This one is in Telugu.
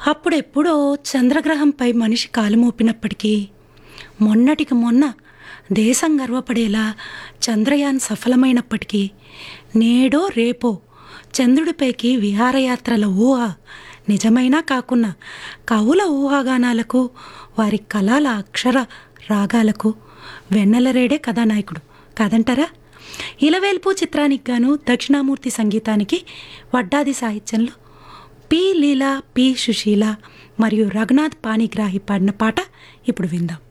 అప్పుడెప్పుడో చంద్రగ్రహంపై మనిషి కాలు మోపినప్పటికీ మొన్నటికి మొన్న దేశం గర్వపడేలా చంద్రయాన్ సఫలమైనప్పటికీ నేడో రేపో చంద్రుడిపైకి విహారయాత్రల ఊహ నిజమైనా కాకున్నా కవుల ఊహాగానాలకు వారి కళల అక్షర రాగాలకు వెన్నెలరేడే కథానాయకుడు కాదంటారా ఇలవేల్పు చిత్రానికి గాను దక్షిణామూర్తి సంగీతానికి వడ్డాది సాహిత్యంలో పి లీలా పి సుశీల మరియు రఘునాథ్ పాణిగ్రాహి పాడిన పాట ఇప్పుడు విందాం